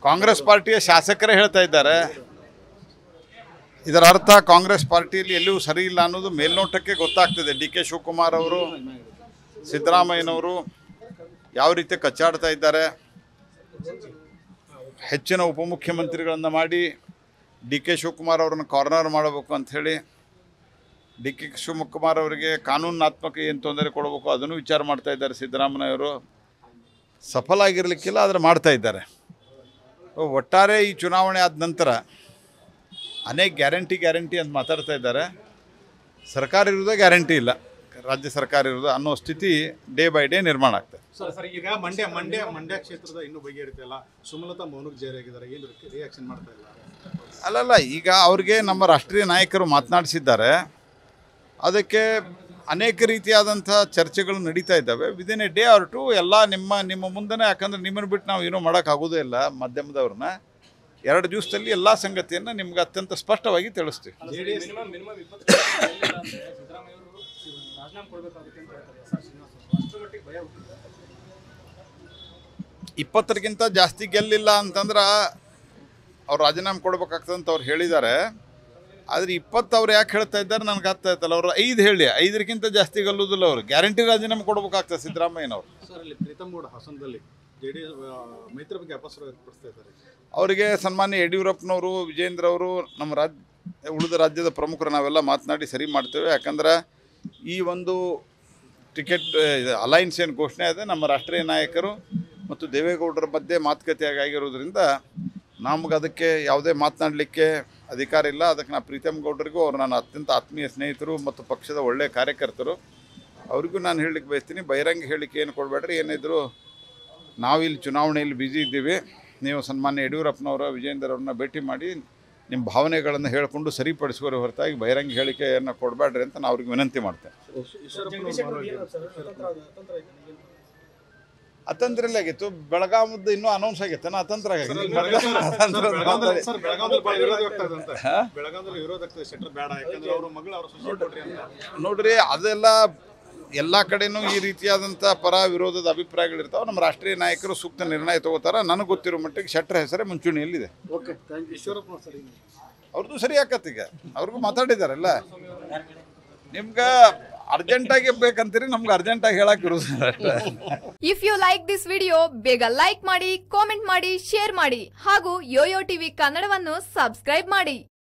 ಕಾಂಗ್ರೆಸ್ ಪಾರ್ಟಿಯ ಶಾಸಕರೇ ಹೇಳ್ತಾ ಇದ್ದಾರೆ ಇದರ ಅರ್ಥ ಕಾಂಗ್ರೆಸ್ ಪಾರ್ಟಿಯಲ್ಲಿ ಎಲ್ಲಿಯೂ ಸರಿ ಇಲ್ಲ ಅನ್ನೋದು ಮೇಲ್ನೋಟಕ್ಕೆ ಗೊತ್ತಾಗ್ತದೆ ಡಿ ಕೆ ಶಿವಕುಮಾರ್ ಅವರು ಸಿದ್ದರಾಮಯ್ಯನವರು ಯಾವ ರೀತಿ ಕಚ್ಚಾಡ್ತಾ ಇದ್ದಾರೆ ಹೆಚ್ಚಿನ ಉಪಮುಖ್ಯಮಂತ್ರಿಗಳನ್ನು ಮಾಡಿ ಡಿ ಕೆ ಶಿವಕುಮಾರ್ ಅವರನ್ನು ಕಾರ್ನರ್ ಮಾಡಬೇಕು ಅಂಥೇಳಿ ಡಿ ಕೆ ಶಿವಕುಮಾರ್ ಅವರಿಗೆ ಕಾನೂನಾತ್ಮಕ ಏನು ತೊಂದರೆ ಕೊಡಬೇಕು ಅದನ್ನು ವಿಚಾರ ಮಾಡ್ತಾ ಇದ್ದಾರೆ ಸಿದ್ದರಾಮಯ್ಯವರು ಸಫಲ ಆಗಿರಲಿಕ್ಕಿಲ್ಲ ಆದರೆ ಮಾಡ್ತಾ ಇದ್ದಾರೆ ಒಟ್ಟಾರೆ ಈ ಚುನಾವಣೆ ಆದ ನಂತರ ಅನೇಕ ಗ್ಯಾರಂಟಿ ಗ್ಯಾರಂಟಿ ಅಂತ ಮಾತಾಡ್ತಾ ಇದ್ದಾರೆ ಸರ್ಕಾರ ಇರೋದೇ ಗ್ಯಾರಂಟಿ ಇಲ್ಲ ರಾಜ್ಯ ಸರ್ಕಾರ ಇರೋದು ಅನ್ನೋ ಸ್ಥಿತಿ ಡೇ ಬೈ ಡೇ ನಿರ್ಮಾಣ ಆಗ್ತದೆ ಸರ್ ಸರ್ ಈಗ ಮಂಡ್ಯ ಮಂಡ್ಯ ಮಂಡ್ಯ ಕ್ಷೇತ್ರದ ಇನ್ನೂ ಬಗೆಹರಿತಿಲ್ಲ ಸುಮಲತಾ ಮೌನಕ್ಕೆ ಜಾರಿಯಾಗಿದ್ದಾರೆ ಏನು ರಿಯಾಕ್ಷನ್ ಮಾಡ್ತಾ ಇಲ್ಲ ಅಲ್ಲಲ್ಲ ಈಗ ಅವ್ರಿಗೆ ನಮ್ಮ ರಾಷ್ಟ್ರೀಯ ನಾಯಕರು ಮಾತನಾಡಿಸಿದ್ದಾರೆ ಅದಕ್ಕೆ ಅನೇಕ ರೀತಿಯಾದಂಥ ಚರ್ಚೆಗಳು ನಡೀತಾ ಇದ್ದಾವೆ within a day or two ಎಲ್ಲ ನಿಮ್ಮ ನಿಮ್ಮ ಮುಂದೆನೇ ಯಾಕಂದ್ರೆ ನಿಮ್ಮನ್ನು ಬಿಟ್ಟು ನಾವು ಏನೂ ಮಾಡೋಕ್ಕಾಗೋದೇ ಇಲ್ಲ ಮಾಧ್ಯಮದವ್ರನ್ನ ಎರಡು ದಿವಸದಲ್ಲಿ ಎಲ್ಲ ಸಂಗತಿಯನ್ನು ನಿಮ್ಗೆ ಅತ್ಯಂತ ಸ್ಪಷ್ಟವಾಗಿ ತಿಳಿಸ್ತೀವಿ J D S minimum minimum ಇಪ್ಪತ್ತು ಗೆಲ್ಲಿಲ್ಲ ಅಂದ್ರೆ ಸಿದ್ದರಾಮಯ್ಯ ಅವರು ರಾಜೀನಾಮೆ ಕೊಡಬೇಕಾಗುತ್ತೆ ಅಂತ ಹೇಳ್ತಾರೆ ಸರ್ ಶ್ರೀನಿವಾಸ್ ಅವರು. ಅಷ್ಟರ ಮಟ್ಟಿಗೆ ಭಯ ಹುಟ್ಟಿದೆ ಇಪ್ಪತ್ತರಿಗಿಂತ ಜಾಸ್ತಿ ಗೆಲ್ಲಿಲ್ಲ ಅಂತಂದ್ರೆ ಅವ್ರು ರಾಜೀನಾಮೆ ಕೊಡ್ಬೇಕಾಗ್ತದೆ ಅಂತ ಅವ್ರು ಹೇಳಿದ್ದಾರೆ ಆದರೆ ಇಪ್ಪತ್ತು ಅವ್ರು ಯಾಕೆ ಹೇಳ್ತಾ ಇದ್ದಾರೆ ನನಗೆ ಅರ್ಥ ಆಯ್ತಲ್ಲ ಅವರು ಐದು ಹೇಳಿ ಐದರಿಗಿಂತ ಜಾಸ್ತಿ ಗೆಲ್ಲುವುದಿಲ್ಲ ಅವರು ಗ್ಯಾರಂಟಿ ರಾಜೀನಾಮೆ ಕೊಡ್ಬೇಕಾಗ್ತದೆ ಸಿದ್ದರಾಮಯ್ಯನವರು ಸರ್ ಅಲ್ಲಿ ಪ್ರೀತಮ್ ಗೌಡ ಹಾಸನದಲ್ಲಿ ಜೆ ಡಿ ಎಸ್ ಮೈತ್ರಿ ಬಗ್ಗೆ ಅಪಸ್ರ ವ್ಯಕ್ತಪಡಿಸ್ತಾ ಇದ್ದಾರೆ ಅವರಿಗೆ ಸನ್ಮಾನ್ಯ ಯಡಿಯೂರಪ್ಪನವರು ವಿಜೇಂದ್ರ ಅವರು ನಮ್ಮ ರಾಜ್ಯ ಉಳಿದ ರಾಜ್ಯದ ಪ್ರಮುಖರು ನಾವೆಲ್ಲ ಮಾತನಾಡಿ ಸರಿ ಮಾಡ್ತೇವೆ ಯಾಕಂದ್ರೆ ಈ ಒಂದು ಟಿಕೆಟ್ ಅಲೈನ್ಸ್ ಏನು ಘೋಷಣೆ ಇದೆ ನಮ್ಮ ರಾಷ್ಟ್ರೀಯ ನಾಯಕರು ಮತ್ತು ದೇವೇಗೌಡರ ಮಧ್ಯೆ ಮಾತುಕತೆ ಆಗಿರೋದ್ರಿಂದ ನಮ್ಗೆ ಅದಕ್ಕೆ ಯಾವುದೇ ಮಾತನಾಡಲಿಕ್ಕೆ ಅಧಿಕಾರ ಇಲ್ಲ ಅದಕ್ಕೆ ನಾ ಪ್ರೀತಮ್ ಗೌಡರಿಗೂ ಅವರು ನನ್ನ ಅತ್ಯಂತ ಆತ್ಮೀಯ ಸ್ನೇಹಿತರು ಮತ್ತು ಪಕ್ಷದ ಒಳ್ಳೆಯ ಕಾರ್ಯಕರ್ತರು ಅವ್ರಿಗೂ ನಾನು ಹೇಳಲಿಕ್ಕೆ ಬಯಸ್ತೀನಿ ಬಹಿರಂಗ ಹೇಳಿಕೆ ಏನು ಕೊಡಬೇಡ್ರಿ ಏನಿದ್ರು ನಾವಿಲ್ಲಿ ಚುನಾವಣೆಯಲ್ಲಿ ಬ್ಯುಸಿ ಇದ್ದೀವಿ ನೀವು ಸನ್ಮಾನ್ಯ ಯಡಿಯೂರಪ್ಪನವರ ವಿಜೇಂದರ್ ಅವ್ರನ್ನ ಭೇಟಿ ಮಾಡಿ ನಿಮ್ಮ ಭಾವನೆಗಳನ್ನು ಹೇಳಿಕೊಂಡು ಸರಿಪಡಿಸುವರ ಹೊರತಾಗಿ ಬಹಿರಂಗ ಹೇಳಿಕೆಯನ್ನು ಕೊಡಬೇಡ್ರಿ ಅಂತ ನಾನು ಅವ್ರಿಗೆ ವಿನಂತಿ ಮಾಡ್ತೇನೆ ಅತಂತ್ರ ಆಗಿತ್ತು ಬೆಳಗಾವದ್ದು ಇನ್ನೂ ಅನೌನ್ಸ್ ಆಗೈತೆ ನಾ ಅತಂತ್ರ ಆಗೈತೆ ಬೆಳಗಾವದಲ್ಲಿ ಸರ್ ಬೆಳಗಾವದಲ್ಲಿ ಭಾಳ ವಿರೋಧ ಆಗ್ತದೆ ಅಂತ ಬೆಳಗಾವದಲ್ಲಿ ವಿರೋಧ ಆಗ್ತದೆ ಶೆಟ್ಟರ್ ಬೇಡ ಯಾಕಂದ್ರೆ ಅವ್ರ ಮಗಳು ಅವ್ರ ಸೊಸೆ ಕೊಡ್ರಿ ಅಂತ ನೋಡ್ರಿ ಅದೆಲ್ಲ ಎಲ್ಲ ಕಡೆನೂ ಈ ರೀತಿಯಾದಂಥ ಪರ ವಿರೋಧದ ಅಭಿಪ್ರಾಯಗಳಿರ್ತಾವೆ ನಮ್ಮ ರಾಷ್ಟ್ರೀಯ ನಾಯಕರು ಸೂಕ್ತ ನಿರ್ಣಯ ತಗೋತಾರೆ ನನಗೆ ಗೊತ್ತಿರೋ ಮಟ್ಟಿಗೆ ಶೆಟ್ಟರ್ ಹೆಸರೇ ಮುಂಚೂಣಿಯಲ್ಲಿದೆ okay thank you Eshwarappa sir ಅವ್ರದ್ದು ಸರಿ ಆಕತ್ ಈಗ ಅವ್ರಿಗೂ ಮಾತಾಡಿದಾರಲ್ಲ ನಿಮ್ಗೆ ಅರ್ಜೆಂಟಾಗಿ ಬೇಕಂತೀರಿ ನಮ್ಗೆ ಅರ್ಜೆಂಟಾಗಿ ಹೇಳಕ್ಕೆ ಇರೋದಿಲ್ಲ ಅಷ್ಟೇ if you like this video ಬೇಗ ಲೈಕ್ ಮಾಡಿ ಕಾಮೆಂಟ್ ಮಾಡಿ ಶೇರ್ ಮಾಡಿ ಹಾಗೂ ಯೋಯೋ ಟಿವಿ ಕನ್ನಡವನ್ನು ಸಬ್ಸ್ಕ್ರೈಬ್ ಮಾಡಿ